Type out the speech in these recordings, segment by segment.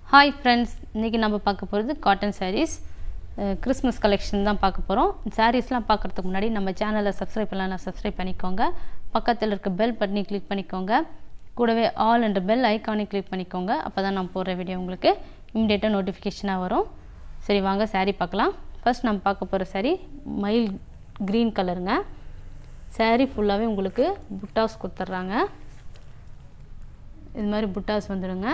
hi friends இன்றைக்கி நம்ம பார்க்க போகிறது காட்டன் sarees கிறிஸ்மஸ் கலெக்ஷன் தான் பார்க்க போகிறோம் சாரீஸ்லாம் பார்க்குறதுக்கு முன்னாடி நம்ம சேனலை சப்ஸ்கிரைப் பண்ணலாம் சப்ஸ்கிரைப் பண்ணிக்கோங்க பக்கத்தில் இருக்க பெல் பட்டனை கிளிக் பண்ணிக்கோங்க கூடவே ஆல் என்ற பெல் ஐக்கானை கிளிக் பண்ணிக்கோங்க அப்போ தான் நான் போடுற வீடியோ உங்களுக்கு இம்மிடியேட்டாக நோட்டிஃபிகேஷனாக வரும் சரி வாங்க saree பார்க்கலாம் ஃபர்ஸ்ட் நம்ம பார்க்க போகிற saree மயில் க்ரீன் கலருங்க saree ஃபுல்லாகவே உங்களுக்கு புட்டாஸ் கொடுத்துட்றாங்க இது மாதிரி புட்டாஸ் வந்துடுங்க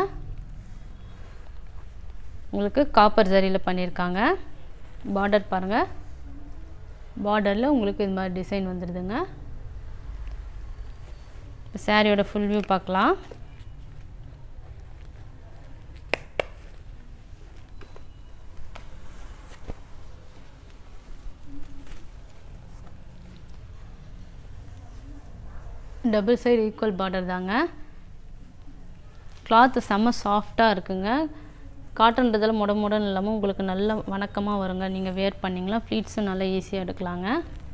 உங்களுக்கு காப்பர் ஜரியில் பண்ணியிருக்காங்க பார்டர் பாருங்கள் பார்டரில் உங்களுக்கு இது மாதிரி டிசைன் வந்துடுதுங்க இப்போ சாரியோட ஃபுல் வியூ பார்க்கலாம் டபுள் சைடு ஈக்குவல் பார்டர் தாங்க கிளாத்து செம்ம சாஃப்டாக இருக்குங்க காட்டன்றதில் முட முடன்னு இல்லாமல் உங்களுக்கு நல்ல வணக்கமாக வருங்க நீங்கள் வேர் பண்ணிங்களா ஃப்ளீட்ஸும் நல்லா ஈஸியாக எடுக்கலாங்க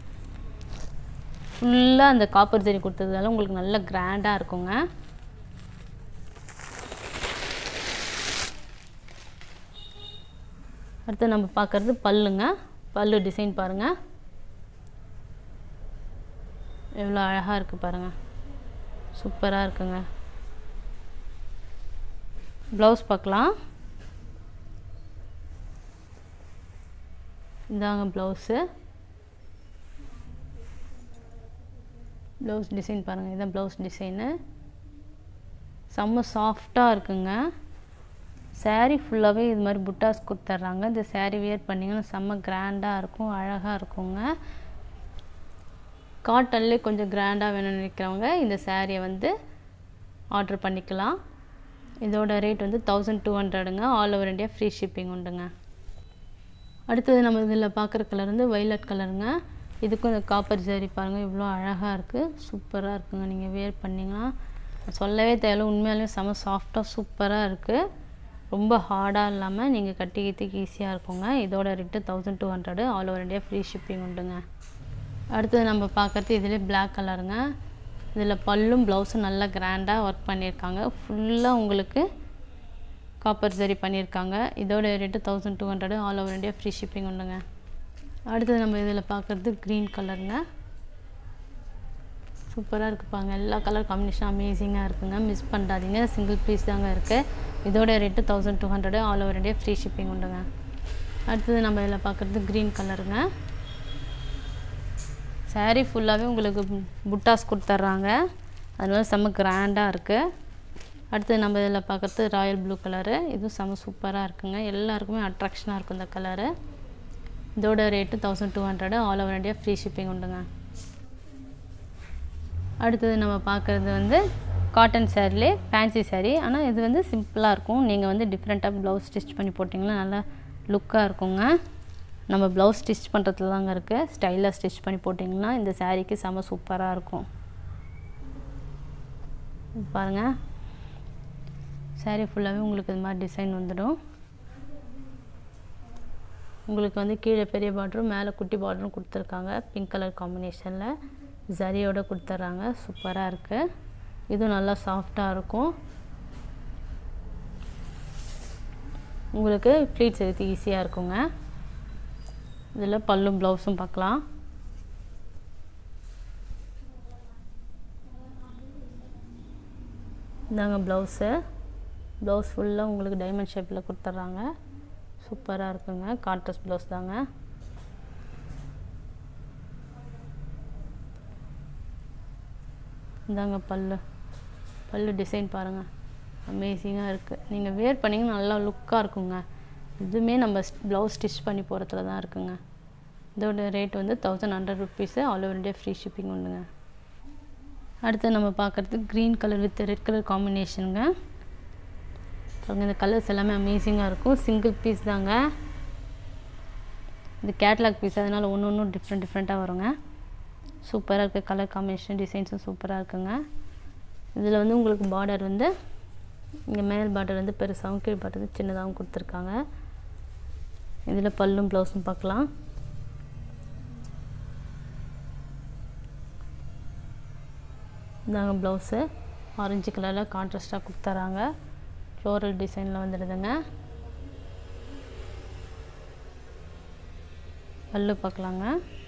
ஃபுல்லாக அந்த காப்பர் ஜெரி கொடுத்ததால உங்களுக்கு நல்ல கிராண்டாக இருக்குங்க அடுத்து நம்ம பார்க்குறது பல்லுங்க பல்லு டிசைன் பாருங்கள் எவ்வளோ அழகாக இருக்குது பாருங்கள் சூப்பராக இருக்குங்க ப்ளவுஸ் பார்க்கலாம் இதாங்க ப்ளவுஸு ப்ளவுஸ் டிசைன் பாருங்கள் இதான் ப்ளவுஸ் டிசைனு செம்ம சாஃப்டாக இருக்குங்க சேரீ ஃபுல்லாகவே இது மாதிரி புட்டாஸ் கொடுத்துட்றாங்க இந்த சேரீ வியர் பண்ணிங்கன்னா செம்ம கிராண்டாக இருக்கும் அழகாக இருக்குங்க காட்டன்லேயே கொஞ்சம் கிராண்டாக வேணும்னு நினைக்கிறவங்க இந்த சேரீயை வந்து ஆர்டர் பண்ணிக்கலாம் இதோட ரேட் வந்து தௌசண்ட் டூ ஹண்ட்ரடுங்க all over India free shipping உண்டுங்க அடுத்தது நம்ம இதில் பார்க்குற கலர் வந்து வைலட் கலருங்க இதுக்கும் இந்த காப்பர் ஜரி பாருங்கள் இவ்வளோ அழகாக இருக்குது சூப்பராக இருக்குங்க நீங்கள் வேர் பண்ணிங்கன்னா சொல்லவே தேவையில்ல உண்மையாலுமே செம சாஃப்டாக சூப்பராக இருக்குது ரொம்ப ஹார்டாக இல்லாமல் நீங்கள் கட்டிக்கிறதுக்கு ஈஸியாக இருக்குங்க இதோட rate thousand two hundred all over India free shipping உண்டுங்க அடுத்தது நம்ம பார்க்குறது இதிலே பிளாக் கலருங்க இதில் பல்லும் ப்ளவுஸும் நல்லா கிராண்டாக ஒர்க் பண்ணியிருக்காங்க ஃபுல்லாக உங்களுக்கு காப்பர் சரி பண்ணியிருக்காங்க இதோட rate thousand two hundred all over India free shipping உண்டுங்க அடுத்தது நம்ம இதில் பார்க்குறது க்ரீன் கலருங்க சூப்பராக இருக்குப்பாங்க எல்லா கலர் காம்பினேஷன் அமேசிங்காக இருக்குங்க மிஸ் பண்ணாதீங்க சிங்கிள் பீஸ் தாங்க இருக்குது இதோட rate thousand two hundred all over India free shipping உண்டுங்க அடுத்தது நம்ம இதில் பார்க்குறது க்ரீன் கலருங்க சாரீ ஃபுல்லாகவே உங்களுக்கு புட்டாஸ் கொடுத்துட்றாங்க அதனால செம்ம கிராண்டாக இருக்குது அடுத்து நம்ம இதில் பார்க்குறது ராயல் ப்ளூ கலரு இதுவும் செம்ம சூப்பராக இருக்குங்க எல்லாருக்குமே அட்ராக்ஷனாக இருக்கும் இந்த கலரு இதோட rate thousand two hundred all over India free shipping உண்டுங்க அடுத்தது நம்ம பார்க்குறது வந்து காட்டன் சேரீலே ஃபேன்சி சேரீ ஆனால் இது வந்து சிம்பிளாக இருக்கும் நீங்கள் வந்து டிஃப்ரெண்ட்டாக ப்ளவுஸ் ஸ்டிச் பண்ணி போட்டிங்கன்னா நல்லா லுக்காக இருக்குங்க நம்ம ப்ளவுஸ் ஸ்டிச் பண்ணுறதுல தாங்க இருக்குது ஸ்டைலாக ஸ்டிச் பண்ணி போட்டிங்கன்னா இந்த சாரீக்கு செம சூப்பராக இருக்கும் பாருங்கள் சாரீ ஃபுல்லாகவே உங்களுக்கு இது மாதிரி டிசைன் வந்துடும் உங்களுக்கு வந்து கீழே பெரிய பார்டரும் மேலே குட்டி பார்டரும் கொடுத்துருக்காங்க பிங்க் கலர் காம்பினேஷனில் ஜரியோடு கொடுத்துட்றாங்க சூப்பராக இருக்குது இதுவும் நல்லா சாஃப்டாக இருக்கும் உங்களுக்கு ப்ளீட்ஸ் எடுத்து ஈஸியாக இருக்குங்க இதில் பல்லும் ப்ளவுஸும் பார்க்கலாம் இதாங்க ப்ளவுஸு ப்ளவுஸ் ஃபுல்லாக உங்களுக்கு டைமண்ட் ஷேப்பில் கொடுத்துட்றாங்க சூப்பராக இருக்குங்க கான்ட்ரஸ்ட் ப்ளவுஸ் தாங்க இதாங்க பல்லு பல்லு டிசைன் பாருங்கள் அமேசிங்காக இருக்குது நீங்கள் வேர் பண்ணிங்கன்னா நல்லா லுக்காக இருக்குங்க இதுவுமே நம்ம ப்ளவுஸ் ஸ்டிச் பண்ணி போகிறதுல தான் இருக்குங்க இதோட ரேட் வந்து thousand hundred rupees all over India free shipping உண்டுங்க அடுத்து நம்ம பார்க்குறது green colour with red colour காம்பினேஷனுங்க பாருங்கள் இந்த கலர்ஸ் எல்லாமே அமேசிங்காக இருக்கும் சிங்கிள் பீஸ் தாங்க இது கேட்லாக் பீஸ் அதனால் ஒன்று ஒன்றும் டிஃப்ரெண்ட் டிஃப்ரெண்ட்டாக வருங்க சூப்பராக இருக்குது கலர் காம்பினேஷன் டிசைன்ஸும் சூப்பராக இருக்குங்க இதில் வந்து உங்களுக்கு பார்டர் வந்து இங்கே மேல் பார்டர் வந்து பெருசாகவும் கீழ் பார்டர் வந்து சின்னதாகவும் கொடுத்துருக்காங்க இதில் பல்லும் ப்ளவுஸும் பார்க்கலாம் இதாங்க ப்ளவுஸு ஆரஞ்சு கலரில் கான்ட்ராஸ்ட்டாக கொடுத்துறாங்க ஃப்ளோரல் டிசைனில் வந்துடுதுங்க பல்லு பார்க்கலாங்க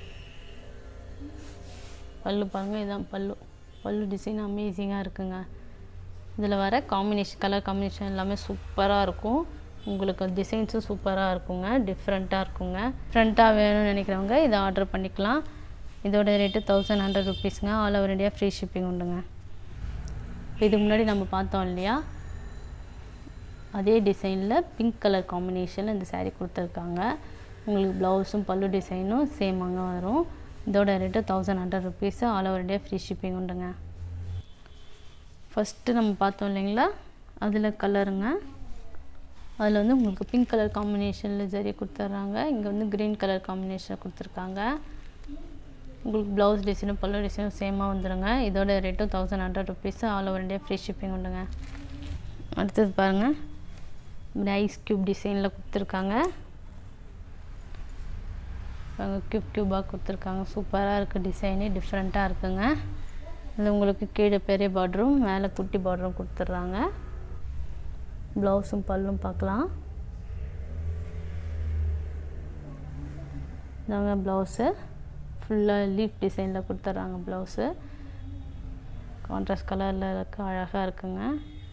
பல்லு பாருங்கள் இதுதான் பல்லு பல்லு டிசைன் அமேசிங்காக இருக்குங்க இதில் வர காம்பினேஷன் கலர் காம்பினேஷன் எல்லாமே சூப்பராக இருக்கும் உங்களுக்கு டிசைன்ஸும் சூப்பராக இருக்குங்க டிஃப்ரெண்ட்டாக இருக்குங்க டிஃப்ரெண்ட்டாக வேணும்னு நினைக்கிறவங்க இதை ஆர்டர் பண்ணிக்கலாம் இதோட ரேட்டு தௌசண்ட் ஹண்ட்ரட் ருபீஸுங்க all over India free shipping உண்டுங்க இதுக்கு முன்னாடி நம்ம பார்த்தோம் இல்லையா அதே டிசைனில் பிங்க் கலர் காம்பினேஷனில் இந்த saree கொடுத்துருக்காங்க உங்களுக்கு ப்ளவுஸும் பல்லு டிசைனும் சேமாங்க வரும் இதோட rate thousand hundred rupees all over India free shipping உண்டுங்க ஃபஸ்ட்டு நம்ம பார்த்தோம் இல்லைங்களா அதில் கலருங்க அதில் வந்து உங்களுக்கு பிங்க் கலர் காம்பினேஷனில் சரி கொடுத்துட்றாங்க இங்கே வந்து க்ரீன் கலர் காம்பினேஷனில் கொடுத்துருக்காங்க உங்களுக்கு ப்ளவுஸ் டிசைனும் பல்லு டிசைனும் சேமாக வந்துடுங்க இதோட ரேட்டும் thousand hundred rupees all over India free shipping உண்டுங்க அடுத்தது பாருங்கள் இப்படி ஐஸ் க்யூப் டிசைனில் கொடுத்துருக்காங்க க்யூப் க்யூபாக கொடுத்துருக்காங்க சூப்பராக இருக்குது டிசைனே டிஃப்ரெண்ட்டாக இருக்குங்க இதில் உங்களுக்கு கீழே பெரிய பார்டரும் மேலே குட்டி பார்டரும் கொடுத்துட்றாங்க ப்ளவுஸும் பல்லும் பார்க்கலாம் இதாங்க ப்ளவுஸு ஃபுல்லாக லீஃப் டிசைனில் கொடுத்துட்றாங்க ப்ளவுஸு கான்ட்ராஸ்ட் கலரில் இருக்க அழகாக இருக்குங்க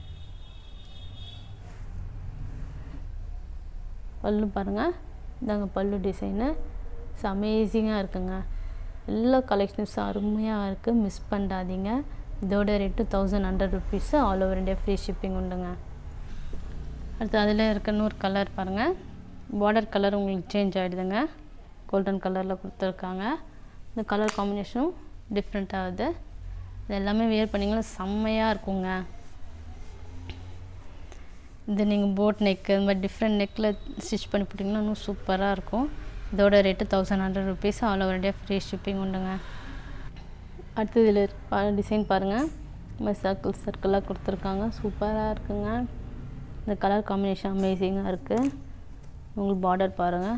பல்லு பாருங்கள் இதாங்க பல்லு டிசைனு அமேசிங்காக இருக்குங்க எல்லா கலெக்ஷன்ஸும் அருமையாக இருக்குது மிஸ் பண்ணாதீங்க இதோட rate thousand hundred rupees all over India free shipping உண்டுங்க அடுத்து அதில் இருக்க இன்னொரு கலர் பாருங்கள் பார்டர் கலர் உங்களுக்கு சேஞ்ச் ஆகிடுதுங்க கோல்டன் கலரில் கொடுத்துருக்காங்க இந்த கலர் காம்பினேஷனும் டிஃப்ரெண்ட் ஆகுது இது எல்லாமே வியர் பண்ணிங்கன்னா செம்மையாக இருக்குங்க இது நீங்கள் போட் நெக்கு இந்த மாதிரி டிஃப்ரெண்ட் நெக்கில் ஸ்டிச் பண்ணி போட்டிங்கன்னா இன்னும் சூப்பராக இருக்கும் இதோட rate thousand hundred rupees all over India free shipping உண்டுங்க அடுத்து இதில் டிசைன் பாருங்கள் இந்த மாதிரி சர்க்கிள் சர்க்கிளாக கொடுத்துருக்காங்க சூப்பராக இருக்குங்க இந்த கலர் காம்பினேஷன் அமேசிங்காக இருக்குது உங்களுக்கு பார்டர் பாருங்கள்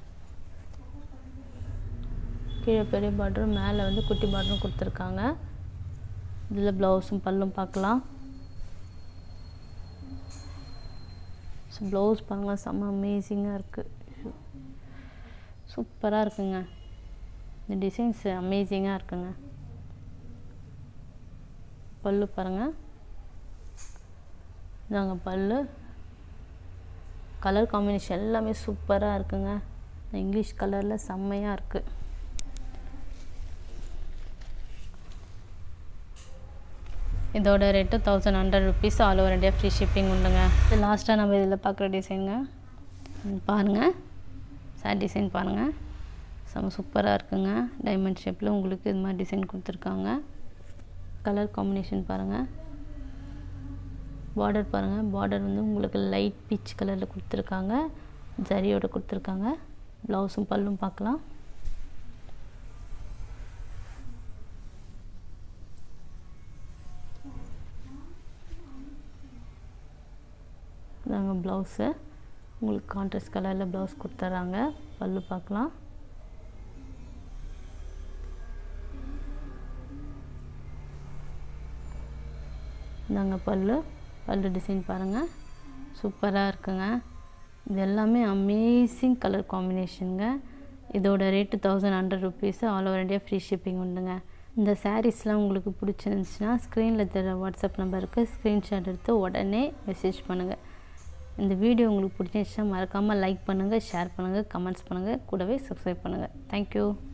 கீழே பெரிய பார்டரும் மேலே வந்து குட்டி பார்டரும் கொடுத்துருக்காங்க இதில் ப்ளவுஸும் பல்லும் பார்க்கலாம் ஸோ ப்ளவுஸ் பாருங்கள் செம்ம அமேசிங்காக இருக்குது சூப்பராக இருக்குங்க இந்த டிசைன்ஸ் அமேசிங்காக இருக்குங்க பல்லு பாருங்கள் இதாங்க பல்லு கலர் காம்பினேஷன் எல்லாமே சூப்பராக இருக்குங்க இந்த இங்கிலீஷ் கலரில் செம்மையாக இருக்குது இதோட rate thousand hundred rupees all over India free shipping உண்டுங்க இது லாஸ்ட்டாக நம்ம இதில் பார்க்குற டிசைனுங்க பாருங்கள் சார் டிசைன் பாருங்கள் செம்ம சூப்பராக இருக்குங்க டைமண்ட் ஷேப்பில் உங்களுக்கு இது மாதிரி டிசைன் கொடுத்துருக்காங்க கலர் காம்பினேஷன் பாருங்கள் பார்டர் பாருங்கள் பார்டர் வந்து உங்களுக்கு லைட் பீச் கலரில் கொடுத்துருக்காங்க ஜரியோட கொடுத்துருக்காங்க ப்ளவுஸும் பல்லும் பார்க்கலாம் இதாங்க ப்ளவுஸு உங்களுக்கு கான்ட்ராஸ்ட் கலரில் ப்ளவுஸ் கொடுத்துட்றாங்க பல்லு பார்க்கலாம் இதாங்க பல்லு பல்லு டிசைன் பாருங்கள் சூப்பராக இருக்குங்க இது எல்லாமே அமேசிங் கலர் காம்பினேஷனுங்க இதோட rate thousand hundred rupees all over India free shipping உண்டுங்க இந்த சாரீஸ்லாம் உங்களுக்கு பிடிச்சிருந்துச்சுன்னா ஸ்க்ரீனில் தர வாட்ஸ்அப் நம்பருக்கு ஸ்க்ரீன்ஷாட் எடுத்து உடனே மெசேஜ் பண்ணுங்கள் இந்த வீடியோ உங்களுக்கு பிடிச்சிருந்துச்சுன்னா மறக்காமல் லைக் பண்ணுங்கள் ஷேர் பண்ணுங்கள் கமெண்ட்ஸ் பண்ணுங்கள் கூடவே சப்ஸ்கிரைப் பண்ணுங்கள் தேங்க்யூ